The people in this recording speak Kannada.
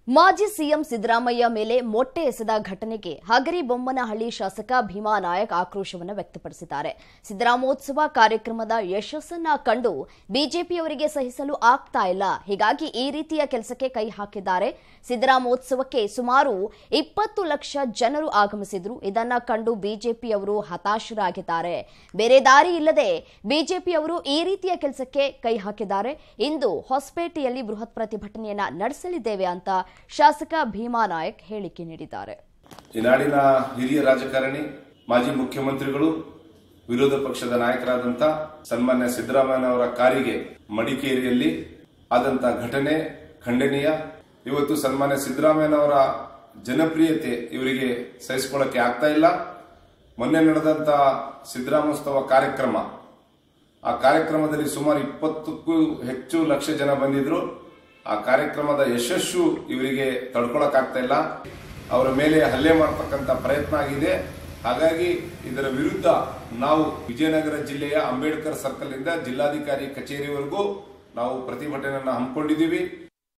ಮಾಜಿ ಸಿಎಂ ಸಿದ್ದರಾಮಯ್ಯ ಮೇಲೆ ಮೊಟ್ಟೆ ಎಸೆದ ಘಟನೆಗೆ ಹಗರಿಬೊಮ್ಮನಹಳ್ಳಿ ಶಾಸಕ ಭೀಮಾ ನಾಯಕ್ ಆಕ್ರೋಶವನ್ನು ವ್ಯಕ್ತಪಡಿಸಿದ್ದಾರೆ ಸಿದ್ದರಾಮೋತ್ಸವ ಕಾರ್ಯಕ್ರಮದ ಯಶಸ್ಸನ್ನ ಕಂಡು ಬಿಜೆಪಿಯವರಿಗೆ ಸಹಿಸಲು ಆಗ್ತಾ ಇಲ್ಲ ಹೀಗಾಗಿ ಈ ರೀತಿಯ ಕೆಲಸಕ್ಕೆ ಕೈ ಹಾಕಿದ್ದಾರೆ ಸಿದ್ದರಾಮೋತ್ಸವಕ್ಕೆ ಸುಮಾರು ಇಪ್ಪತ್ತು ಲಕ್ಷ ಜನರು ಆಗಮಿಸಿದ್ರು ಇದನ್ನ ಕಂಡು ಬಿಜೆಪಿಯವರು ಹತಾಶರಾಗಿದ್ದಾರೆ ಬೇರೆ ದಾರಿ ಇಲ್ಲದೆ ಬಿಜೆಪಿಯವರು ಈ ರೀತಿಯ ಕೆಲಸಕ್ಕೆ ಕೈ ಹಾಕಿದ್ದಾರೆ ಇಂದು ಹೊಸಪೇಟೆಯಲ್ಲಿ ಬೃಹತ್ ಪ್ರತಿಭಟನೆಯನ್ನ ನಡೆಸಲಿದ್ದೇವೆ ಅಂತ ಶಾಸಕ ಭೀಮಾ ನಾಯಕ್ ಹೇಳಿಕೆ ನೀಡಿದ್ದಾರೆ ಈ ನಾಡಿನ ಹಿರಿಯ ರಾಜಕಾರಣಿ ಮಾಜಿ ಮುಖ್ಯಮಂತ್ರಿಗಳು ವಿರೋಧ ಪಕ್ಷದ ನಾಯಕರಾದಂತ ಸನ್ಮಾನ್ಯ ಸಿದ್ದರಾಮಯ್ಯನವರ ಕಾರಿಗೆ ಮಡಿಕೇರಿಯಲ್ಲಿ ಆದಂತ ಘಟನೆ ಖಂಡನೀಯ ಇವತ್ತು ಸನ್ಮಾನ್ಯ ಸಿದ್ದರಾಮಯ್ಯನವರ ಜನಪ್ರಿಯತೆ ಇವರಿಗೆ ಸಹಿಸಿಕೊಳ್ಳಕ್ಕೆ ಆಗ್ತಾ ಇಲ್ಲ ಮೊನ್ನೆ ನಡೆದಂತ ಸಿದ್ದರಾಮೋತ್ಸವ ಕಾರ್ಯಕ್ರಮ ಆ ಕಾರ್ಯಕ್ರಮದಲ್ಲಿ ಸುಮಾರು ಇಪ್ಪತ್ತಕ್ಕೂ ಹೆಚ್ಚು ಲಕ್ಷ ಜನ ಬಂದಿದ್ರು ಆ ಕಾರ್ಯಕ್ರಮದ ಯಶಸ್ಸು ಇವರಿಗೆ ತಡ್ಕೊಳಕ್ಕಾಗ್ತಾ ಇಲ್ಲ ಅವರ ಮೇಲೆ ಹಲ್ಲೆ ಮಾಡತಕ್ಕಂತ ಪ್ರಯತ್ನ ಆಗಿದೆ ಹಾಗಾಗಿ ಇದರ ವಿರುದ್ಧ ನಾವು ವಿಜಯನಗರ ಜಿಲ್ಲೆಯ ಅಂಬೇಡ್ಕರ್ ಸರ್ಕಲ್ ಇಂದ ಜಿಲ್ಲಾಧಿಕಾರಿ ಕಚೇರಿವರೆಗೂ ನಾವು ಪ್ರತಿಭಟನೆಯನ್ನು ಹಮ್ಮಿಕೊಂಡಿದ್ದೀವಿ